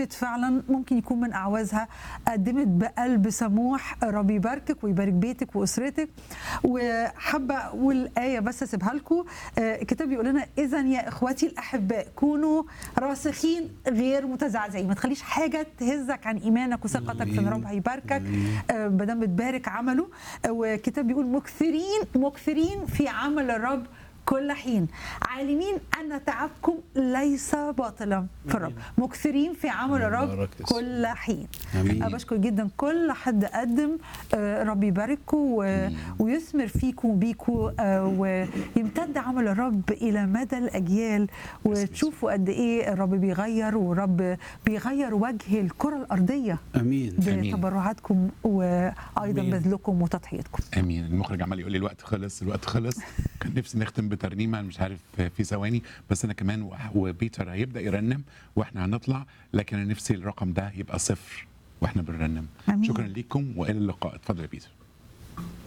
قدمت فعلا ممكن يكون من اعوازها قدمت بقلب سموح رب يباركك ويبارك بيتك واسرتك وحابه اقول ايه بس اسيبها لكم الكتاب بيقول لنا اذا يا اخواتي الاحباء كونوا راسخين غير متزعزعين ما تخليش حاجه تهزك عن ايمانك وثقتك في ان رب هيباركك ما دام بتبارك عمله والكتاب بيقول مكثرين مكثرين في عمل الرب كل حين عالمين ان تعبكم ليس باطلا في الرب مكثرين في عمل الرب بارك اسمك. كل حين آمين. أنا بشكر جدا كل حد قدم آه، رب يبارككم و- ويثمر فيكم وبيكم آه، ويمتد عمل الرب الى مدى الاجيال وتشوفوا قد ايه الرب بيغير والرب بيغير وجه الكره الارضيه امين آمين. بتبرعاتكم وايضا آمين. بذلكم وتضحيتكم امين المخرج عمال يقول لي الوقت خلص الوقت خلص كان نفسي نختم بترنيمه مش عارف في ثواني بس انا كمان وح- وبيتر هيبدا يرنم واحنا هنطلع لكن انا نفسي الرقم ده يبقى صفر واحنا بنرنم آمين. شكرا ليكم والى اللقاء اتفضل يا بيتر